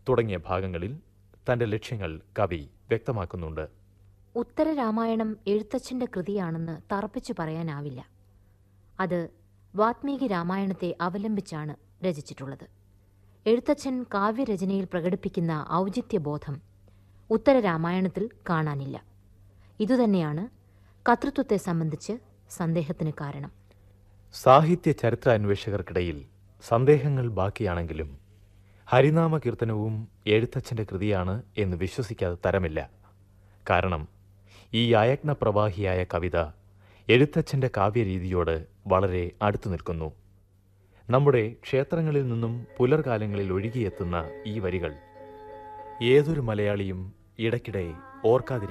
തുടങ്ങിയ ഭാഗങ്ങളിൽ തന്റെ ലക്ഷ്യങ്ങൾ കവി വ്യക്തമാക്കുന്നുണ്ട് ഉത്തര രാമായണം എഴുത്തച്ഛന്റെ കൃതിയാണെന്ന് തറപ്പിച്ചു പറയാനാവില്ല അത് വാത്മീകി രാമായണത്തെ അവലംബിച്ചാണ് രചിച്ചിട്ടുള്ളത് എഴുത്തച്ഛൻ കാവ്യരചനയിൽ പ്രകടിപ്പിക്കുന്ന ഔചിത്യബോധം ഉത്തര രാമായണത്തിൽ കാണാനില്ല ഇതുതന്നെയാണ് കർത്തൃത്വത്തെ സംബന്ധിച്ച് സന്ദേഹത്തിന് കാരണം സാഹിത്യ ചരിത്ര അന്വേഷകർക്കിടയിൽ സന്ദേഹങ്ങൾ ബാക്കിയാണെങ്കിലും ഹരിനാമ കീർത്തനവും എഴുത്തച്ഛന്റെ കൃതിയാണ് എന്ന് വിശ്വസിക്കാതെ തരമില്ല കാരണം ഈ അയജ്ഞ പ്രവാഹിയായ കവിത എഴുത്തച്ഛന്റെ കാവ്യരീതിയോട് വളരെ അടുത്തു നിൽക്കുന്നു നമ്മുടെ ക്ഷേത്രങ്ങളിൽ നിന്നും പുലർകാലങ്ങളിൽ ഒഴുകിയെത്തുന്ന ഈ വരികൾ ഏതൊരു മലയാളിയും ഇടയ്ക്കിടെ ഓർക്കാതിരിക്കും